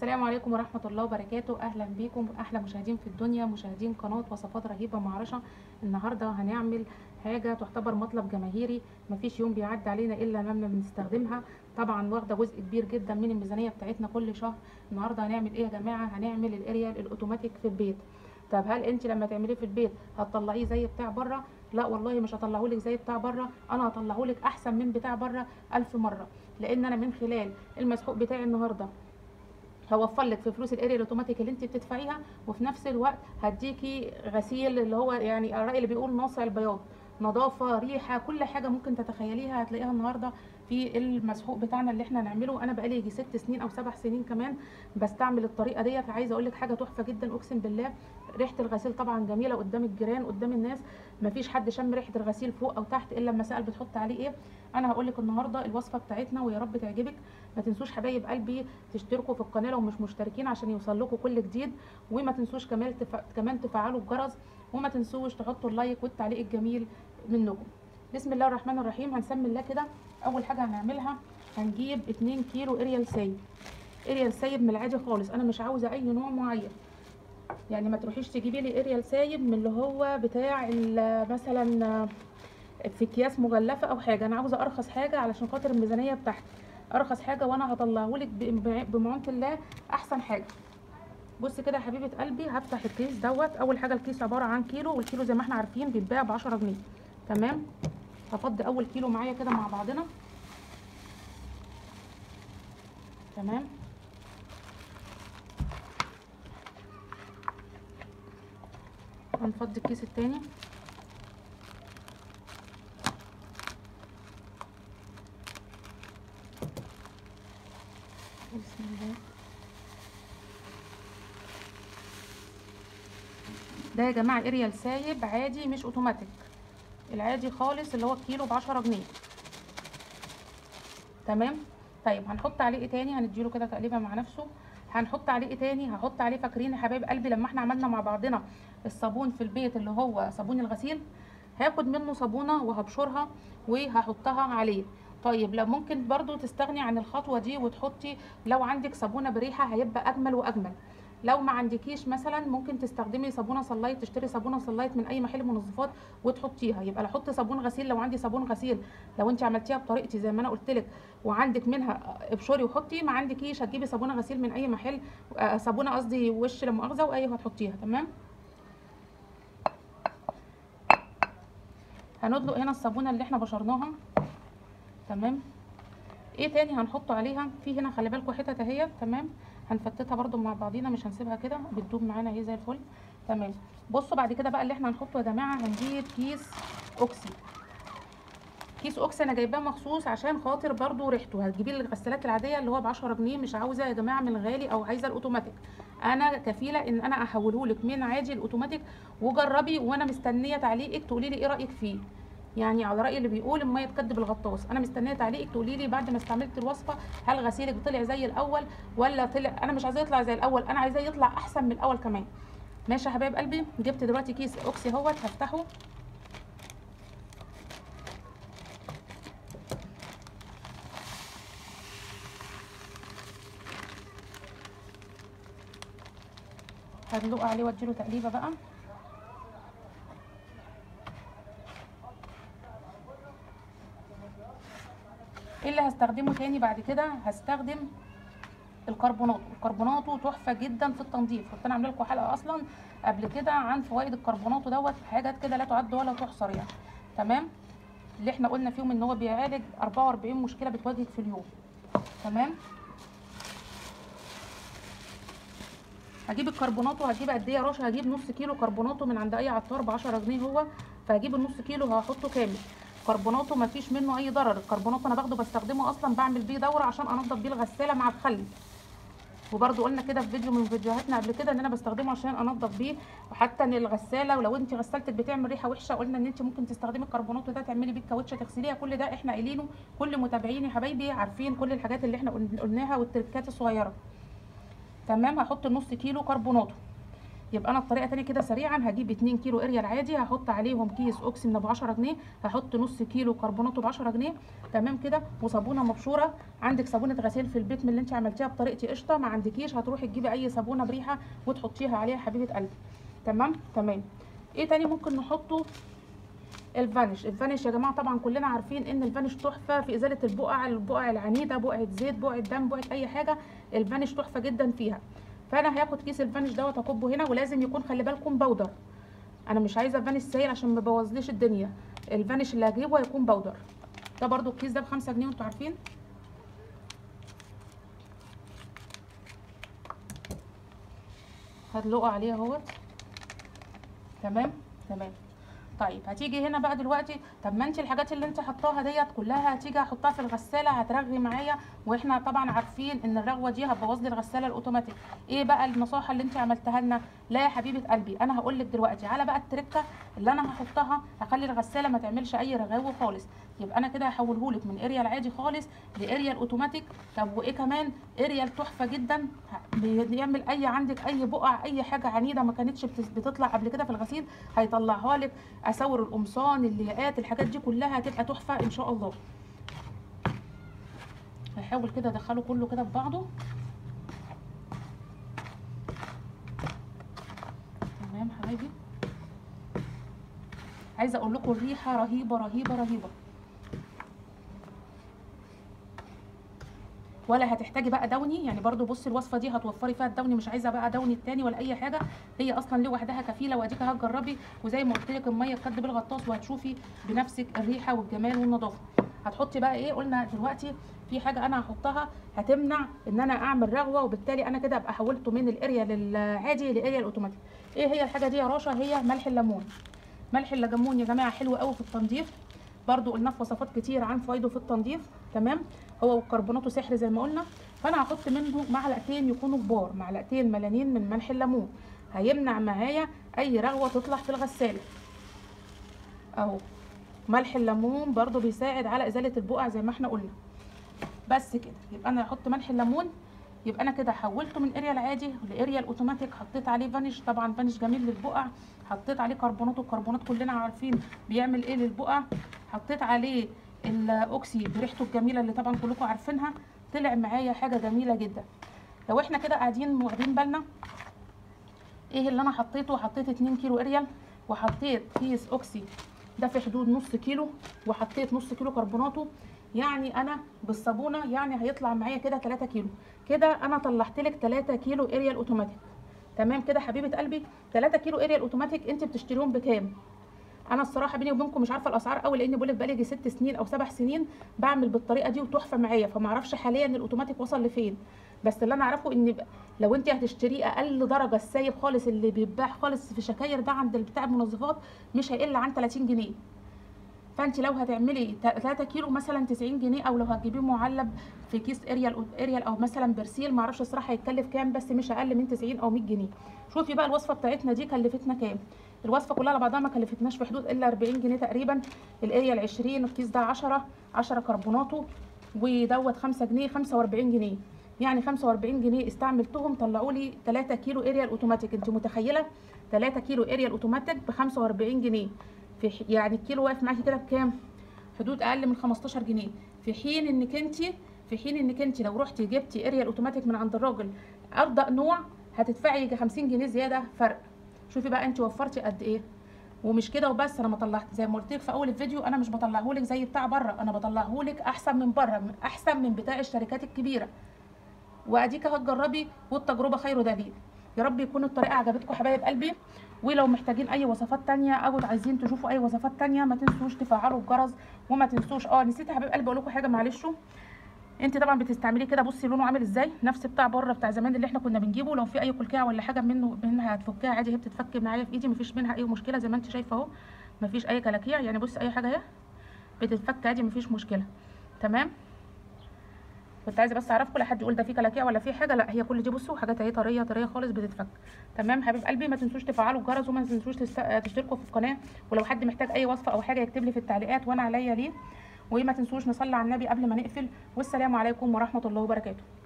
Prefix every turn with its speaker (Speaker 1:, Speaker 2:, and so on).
Speaker 1: السلام عليكم ورحمة الله وبركاته أهلا بيكم أحلى مشاهدين في الدنيا مشاهدين قناة وصفات رهيبة مع رشا النهاردة هنعمل حاجة تعتبر مطلب جماهيري مفيش يوم بيعدي علينا إلا لما بنستخدمها طبعا واخدة جزء كبير جدا من الميزانية بتاعتنا كل شهر النهاردة هنعمل إيه يا جماعة هنعمل الأريال الأوتوماتيك في البيت طب هل انت لما تعمليه في البيت هتطلعيه زي بتاع بره لا والله مش هطلعه لك زي بتاع بره انا هطلعه لك احسن من بتاع بره الف مره لان انا من خلال المسحوق بتاعي النهارده هوفر لك في فلوس الاريا الاوتوماتيك اللي انت بتدفعيها وفي نفس الوقت هديكي غسيل اللي هو يعني الراي اللي بيقول ناصع البياض نظافه ريحه كل حاجه ممكن تتخيليها هتلاقيها النهارده في المسحوق بتاعنا اللي احنا هنعمله انا بقالي يجي ست سنين او سبع سنين كمان بستعمل الطريقه ديت عايزه اقول لك حاجه تحفه جدا اقسم بالله ريحه الغسيل طبعا جميله قدام الجيران قدام الناس مفيش حد شم ريحه الغسيل فوق او تحت الا لما سال بتحط عليه ايه انا هقول لك النهارده الوصفه بتاعتنا ويا رب تعجبك ما تنسوش حبايب قلبي تشتركوا في القناه لو مش مشتركين عشان يوصل لكم كل جديد وما تنسوش كمان تف... كمان تفعلوا الجرس وما تنسوش تحطوا اللايك والتعليق الجميل منكم بسم الله الرحمن الرحيم هنسمي الله كده اول حاجه هنعملها هنجيب 2 كيلو اريال سايب اريال سايب من العادي خالص انا مش عاوزه اي نوع معين يعني ما تروحيش تجيبي لي اريال سايب من اللي هو بتاع مثلا في اكياس مغلفه او حاجه انا عاوزه ارخص حاجه علشان خاطر الميزانيه بتاعتي ارخص حاجه وانا هطلعه لك بمعونه الله احسن حاجه بص كده يا حبيبه قلبي هفتح الكيس دوت اول حاجه الكيس عباره عن كيلو والكيلو زي ما احنا عارفين بيتباع ب 10 جنيه تمام هفضي اول كيلو معايا كده مع بعضنا تمام هنفضي الكيس التاني بسم الله ده يا جماعه اريال سايب عادي مش اوتوماتيك العادي خالص اللي هو الكيلو بعشرة جنيه تمام طيب هنحط عليه ايه تاني هنديله كده تقليبه مع نفسه هنحط عليه ايه تاني هحط عليه فاكرين يا حبايب قلبي لما احنا عملنا مع بعضنا الصابون في البيت اللي هو صابون الغسيل هاخد منه صابونه وهبشرها وهحطها عليه طيب لو ممكن برضو تستغني عن الخطوه دي وتحطي لو عندك صابونه بريحه هيبقى اجمل واجمل لو ما عندكيش مثلا ممكن تستخدمي صابونه صلايت تشتري صابونه صلايت من اي محل منظفات وتحطيها يبقى لا احط صابون غسيل لو عندي صابون غسيل لو انت عملتيها بطريقتي زي ما انا قلت لك وعندك منها ابشري وحطي ما عندكيش هتجيبي صابونه غسيل من اي محل صابونه قصدي وش لا مؤاخذه واي هتحطيها تمام هندلق هنا الصابونه اللي احنا بشرناها تمام ايه تاني هنحطه عليها في هنا خلي بالكم حتت اهي تمام هنفتتها برده مع بعضينا مش هنسيبها كده بتدوب معانا اهي زي الفل تمام بصوا بعد كده بقى اللي احنا هنحطه يا جماعه هنجيب كيس اوكسي كيس اوكسي انا جايباه مخصوص عشان خاطر برده ريحته هتجيبي لي الغسالات العاديه اللي هو ب 10 جنيه مش عاوزه يا جماعه من الغالي او عايزه الاوتوماتيك انا كفيله ان انا احوله لك من عادي الاوتوماتيك وجربي وانا مستنيه تعليقك تقولي لي ايه رايك فيه يعني على راي اللي بيقول اما يتكدب الغطاس انا مستنيه تعليقك تقولي لي بعد ما استعملت الوصفه هل غسيلك طلع زي الاول ولا طلع انا مش عايزاه يطلع زي الاول انا عايزاه يطلع احسن من الاول كمان ماشي يا حبايب قلبي جبت دلوقتي كيس اوكسي اهوت هفتحه هدلق عليه واديله تقليبه بقى ايه اللي هستخدمه تاني بعد كده هستخدم الكربوناتو الكربوناتو تحفه جدا في التنظيف كنت انا عامله لكم حلقه اصلا قبل كده عن فوائد الكربوناتو دوت حاجات كده لا تعد ولا تحصر يعني تمام اللي احنا قلنا فيهم ان هو بيعالج 44 مشكله بتواجهك في اليوم تمام هجيب الكربوناتو هجيب قد ايه يا رشا هجيب نص كيلو كربوناتو من عند اي عطار ب 10 جنيه هو فهجيب النص كيلو هحطه كامل كربوناتو ما فيش منه اي ضرر الكربوناتو انا باخده بستخدمه اصلا بعمل بيه دوره عشان انضف بيه الغساله مع الخل وبرده قلنا كده في فيديو من فيديوهاتنا قبل كده ان انا بستخدمه عشان انضف بيه وحتى ان الغساله ولو انت غسالتك بتعمل ريحه وحشه قلنا ان انت ممكن تستخدمي الكربوناتو ده تعملي بيه الكاوتشه تغسليها كل ده احنا قايلينه كل متابعيني حبايبي عارفين كل الحاجات اللي احنا قلناها والتركات الصغيره تمام هحط نص كيلو كربوناتو يبقى انا الطريقه تاني كده سريعا هجيب 2 كيلو اريال عادي هحط عليهم كيس اوكسي من ابو 10 جنيه هحط نص كيلو كربوناتو ب 10 جنيه تمام كده وصابونه مبشوره عندك صابونه غسيل في البيت من اللي انت عملتيها بطريقتي قشطه ما عندكيش هتروحي تجيبي اي صابونه بريحه وتحطيها عليها حبيبه قلبي تمام تمام ايه تاني ممكن نحطه الفانيش الفانيش يا جماعه طبعا كلنا عارفين ان الفانيش تحفه في ازاله البقع البقع العنيده بقعه زيت بقعه دم بقعه اي حاجه الفانيش تحفه جدا فيها فانا هاخد كيس الفانيش دوت اكبه هنا ولازم يكون خلي بالكم بودر انا مش عايزه فانيش سائل عشان ما يبوظليش الدنيا الفانيش اللي هجيبه هيكون بودر ده برضو الكيس ده بخمسة جنيه وانتوا عارفين هدلقه عليه اهوت تمام تمام طيب هتيجي هنا بقى دلوقتي طب ما انت الحاجات اللي انت حطاها ديت كلها هتيجي احطها في الغساله هترغي معايا واحنا طبعا عارفين ان الرغوه دي هتبوظ لي الغساله الاوتوماتيك ايه بقى النصيحه اللي انت عملتها لنا لا يا حبيبه قلبي انا هقول لك دلوقتي على بقى التركه اللي انا هحطها هخلي الغساله ما تعملش اي رغاوه خالص يبقى انا كده هحوله لك من اريال عادي خالص لاريال اوتوماتيك طب وايه كمان اريال تحفه جدا بيعمل اي عندك اي بقع اي حاجه عنيده ما كانتش بتطلع قبل كده في الغسيل هيطلعها لك اساور القمصان اللياقات الحاجات دي كلها هتبقى تحفه ان شاء الله هحاول كده ادخله كله كده في بعضه تمام حبايبي عايزه اقول لكم الريحه رهيبه رهيبه رهيبه ولا هتحتاجي بقى دوني يعني برضو بصي الوصفه دي هتوفري فيها الدوني مش عايزه بقى دوني التاني ولا اي حاجه هي اصلا لوحدها كفيله واديك هتجربي وزي ما قلت لك الميه تكد بالغطاس وهتشوفي بنفسك الريحه والجمال والنظافه هتحطي بقى ايه قلنا دلوقتي في حاجه انا هحطها هتمنع ان انا اعمل رغوه وبالتالي انا كده ابقى حولته من الاريا للعادي لاريا الاوتوماتيك ايه هي الحاجه دي يا رشا هي ملح الليمون ملح الليمون يا جماعه حلو قوي في التنظيف برضو قلنا في وصفات كتير عن فوائده في التنظيف تمام هو وكربوناته سحر زي ما قلنا فانا هحط منه معلقتين يكونوا كبار معلقتين ملانين من ملح الليمون هيمنع معايا اي رغوه تطلع في الغساله اهو ملح الليمون برضو بيساعد على ازاله البقع زي ما احنا قلنا بس كده يبقى انا هحط ملح الليمون يبقى انا كده حولته من اريال عادي لاريال اوتوماتيك حطيت عليه فانيش طبعا فانيش جميل للبقع حطيت عليه كربونات والكربونات كلنا عارفين بيعمل ايه للبقع حطيت عليه الاوكسي بريحته الجميله اللي طبعا كلكم عارفينها طلع معايا حاجه جميله جدا لو احنا كده قاعدين واخدين بالنا ايه اللي انا حطيته حطيت 2 كيلو اريال وحطيت كيس اوكسي ده في حدود نص كيلو وحطيت نص كيلو كربوناته يعني انا بالصابونه يعني هيطلع معايا كده 3 كيلو كده انا طلعت لك 3 كيلو اريال اوتوماتيك تمام كده حبيبه قلبي 3 كيلو اريال اوتوماتيك انت بتشتريهم بكام انا الصراحه بيني وبينكم مش عارفه الاسعار قوي لان بقول لك بقالي يجي ست سنين او سبع سنين بعمل بالطريقه دي وتحفه معايا فما اعرفش حاليا الاوتوماتيك وصل لفين بس اللي انا اعرفه ان لو انت هتشتريه اقل درجه السايب خالص اللي بيتباع خالص في شكاير ده عند بتاع المنظفات مش هيقل عن 30 جنيه فانت لو هتعملي 3 كيلو مثلا 90 جنيه او لو هتجيبيه معلب في كيس اريال اريال او مثلا برسيل معرفش الصراحه هيتكلف كام بس مش اقل من 90 او 100 جنيه شوفي بقى الوصفه بتاعتنا دي كلفتنا كام الوصفه كلها على بعضها ما كلفتناش في حدود الا 40 جنيه تقريبا الاريال 20 الكيس ده 10 10 كربوناتو ودوت 5 جنيه 45 جنيه يعني 45 جنيه استعملتهم طلعوا لي 3 كيلو اريال اوتوماتيك انت متخيله 3 كيلو اريال اوتوماتيك ب 45 جنيه في يعني الكيلو واقف معاكي كده بكام حدود اقل من 15 جنيه في حين انك انت في حين انك انت لو رحتي جبتي اريال اوتوماتيك من عند الراجل ارضى نوع هتدفعي يجي 50 جنيه زياده فرق شوفي بقى انت وفرتي قد ايه ومش كده وبس انا ما طلعت زي ما قلت لك في اول الفيديو انا مش بطلعه لك زي بتاع بره انا بطلعه لك احسن من بره احسن من بتاع الشركات الكبيره واديك هتجربي والتجربه خير دليل يا رب يكون الطريقه عجبتكم حبايب قلبي ولو محتاجين اي وصفات تانية او عايزين تشوفوا اي وصفات تانية ما تنسوش تفعلوا الجرس وما تنسوش اه نسيت يا حبايب قلبي اقول لكم حاجه معلش انت طبعا بتستعمليه كده بصي لونه عامل ازاي نفس بتاع بره بتاع زمان اللي احنا كنا بنجيبه لو في اي كلكعه ولا حاجه منه منها هتفكها عادي هي بتتفك معايا في ايدي مفيش منها اي مشكله زي ما انت شايفه اهو مفيش اي كلاكيع يعني بصي اي حاجه اهي بتتفك عادي مفيش مشكله تمام كنت عايزه بس اعرفكم لحد يقول ده في كلاكيع ولا في حاجه لا هي كل دي بصوا حاجات اهي طريه طريه خالص بتتفك تمام حبيب قلبي ما تنسوش تفعلوا الجرس وما تنسوش تشتركوا في القناه ولو حد محتاج اي وصفه او حاجه يكتب لي في التعليقات وانا عليا ليه وما تنسوش نصلي على النبي قبل ما نقفل والسلام عليكم ورحمه الله وبركاته